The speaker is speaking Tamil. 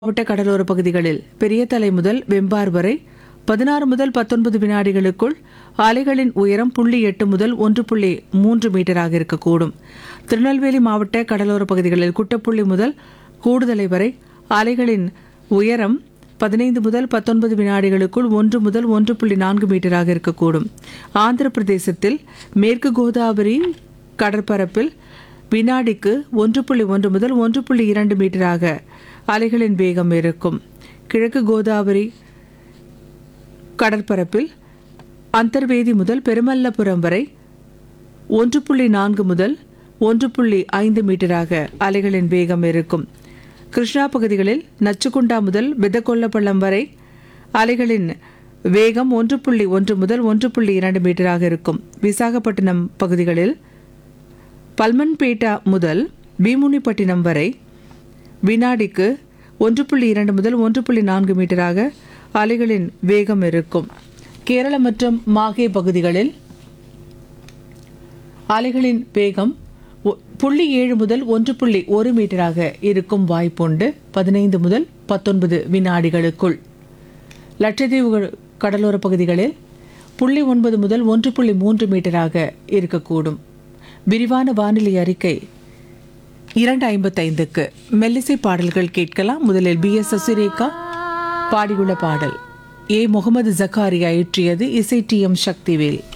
மாவட்ட கடலோர பகுதிகளில் பெரிய தலை முதல் வெம்பார் வரை பதினாறு முதல் பத்தொன்பது வினாடிகளுக்குள் அலைகளின் உயரம் புள்ளி எட்டு முதல் ஒன்று புள்ளி மூன்று மீட்டராக இருக்கக்கூடும் திருநெல்வேலி மாவட்ட கடலோர பகுதிகளில் குட்டப்புள்ளி முதல் கூடுதலை வரை அலைகளின் உயரம் பதினைந்து முதல் பத்தொன்பது வினாடிகளுக்குள் ஒன்று முதல் ஒன்று புள்ளி நான்கு மீட்டராக இருக்கக்கூடும் ஆந்திர பிரதேசத்தில் மேற்கு கோதாவரி கடற்பரப்பில் வினாடிக்கு ஒன்று புள்ளி ஒன்று முதல் ஒன்று புள்ளி இரண்டு மீட்டராக அலைகளின் வேகம் இருக்கும் கிழக்கு கோதாவரி கடற்பரப்பில் அந்தர்வேதி முதல் பெருமல்லபுரம் வரை ஒன்று புள்ளி நான்கு முதல் ஒன்று புள்ளி ஐந்து மீட்டராக அலைகளின் வேகம் இருக்கும் கிருஷ்ணா பகுதிகளில் நச்சுக்குண்டா முதல் பெதகொல்லப்பள்ளம் வரை அலைகளின் வேகம் ஒன்று புள்ளி ஒன்று முதல் ஒன்று புள்ளி இரண்டு மீட்டராக இருக்கும் விசாகப்பட்டினம் பகுதிகளில் பல்மன்பேட்டா முதல் பீமுனிப்பட்டினம் வரை வினாடிக்கு ஒன்று புள்ளி இரண்டு முதல் ஒன்று புள்ளி நான்கு மீட்டராக அலைகளின் வேகம் இருக்கும் கேரளம் மற்றும் மாஹே பகுதிகளில் அலைகளின் வேகம் ஒ- புள்ளி ஏழு முதல் ஒன்று புள்ளி ஒரு மீட்டராக இருக்கும் வாய்ப்புண்டு பதினைந்து முதல் பத்தொன்பது வினாடிகளுக்குள் லட்சத்தீவு கடலோர பகுதிகளில் புள்ளி ஒன்பது முதல் ஒன்று புள்ளி மூன்று மீட்டராக இருக்கக்கூடும் விரிவான வானிலை அறிக்கை இரண்டு ஐம்பத்தைந்துக்கு மெல்லிசை பாடல்கள் கேட்கலாம் முதலில் பி எஸ் சசிரேகா பாடியுள்ள பாடல் ஏ முகமது ஜக்காரியா இயற்றியது இசை டி எம் சக்திவேல்